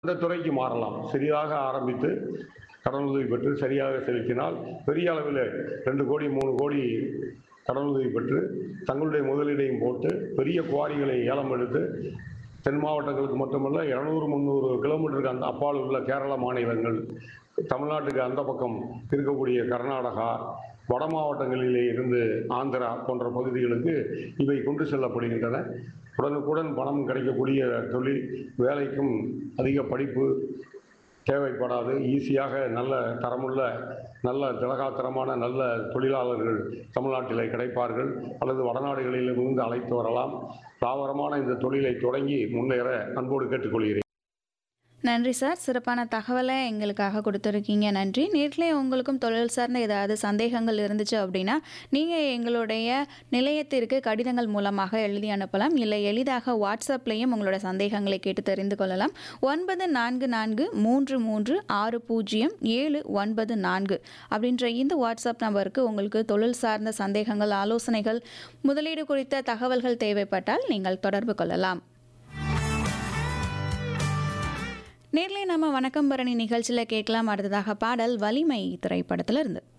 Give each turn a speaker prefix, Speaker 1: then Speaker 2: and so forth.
Speaker 1: அந்த துறைக்கு மாறலாம் சிறிதாக ஆரம்பித்து கடனுதவி பெற்று சரியாக செலுத்தினால் பெரிய அளவில் ரெண்டு கோடி மூணு கோடி கடனுதவி பெற்று தங்களுடைய முதலீடையும் போட்டு பெரிய குவாரிகளை ஏலம் எடுத்து தென் மாவட்டங்களுக்கு மட்டுமல்ல இரநூறு முந்நூறு கிலோமீட்டருக்கு அந்த அப்பால் உள்ள கேரள மாநிலங்கள் தமிழ்நாட்டுக்கு அந்த பக்கம் இருக்கக்கூடிய கர்நாடகா வட மாவட்டங்களிலே இருந்து ஆந்திரா போன்ற பகுதிகளுக்கு இவை கொண்டு செல்லப்படுகின்றன உடனுக்குடன் பணம் கிடைக்கக்கூடிய தொழில் வேலைக்கும் அதிக படிப்பு தேவைப்படாது ஈஸியாக நல்ல தரமுள்ள நல்ல திலகாத்திரமான நல்ல தொழிலாளர்கள் தமிழ்நாட்டிலே கிடைப்பார்கள் அல்லது வடநாடுகளிலிருந்து அழைத்து வரலாம் தாவரமான இந்த தொழிலை தொடங்கி முன்னேற அன்போடு கேட்டுக்கொள்கிறேன்
Speaker 2: நன்றி சார் சிறப்பான தகவலை எங்களுக்காக கொடுத்துருக்கீங்க நன்றி நேர்களே உங்களுக்கும் தொழில் சார்ந்த ஏதாவது சந்தேகங்கள் இருந்துச்சு அப்படின்னா நீங்கள் எங்களுடைய நிலையத்திற்கு கடிதங்கள் மூலமாக எழுதி அனுப்பலாம் இல்லை எளிதாக வாட்ஸ்அப்லேயும் உங்களோட சந்தேகங்களை கேட்டு தெரிந்து கொள்ளலாம் ஒன்பது நான்கு நான்கு மூன்று மூன்று ஆறு பூஜ்ஜியம் ஏழு ஒன்பது நான்கு அப்படின்ற இந்த வாட்ஸ்அப் நம்பருக்கு உங்களுக்கு தொழில் சார்ந்த சந்தேகங்கள் ஆலோசனைகள் முதலீடு குறித்த தகவல்கள் தேவைப்பட்டால் நீங்கள் தொடர்பு கொள்ளலாம் நேர்ல நம்ம வணக்கம் பரணி நிகழ்ச்சியில் கேட்கலாம் அடுத்ததாக பாடல் வலிமை திரைப்படத்துல இருந்து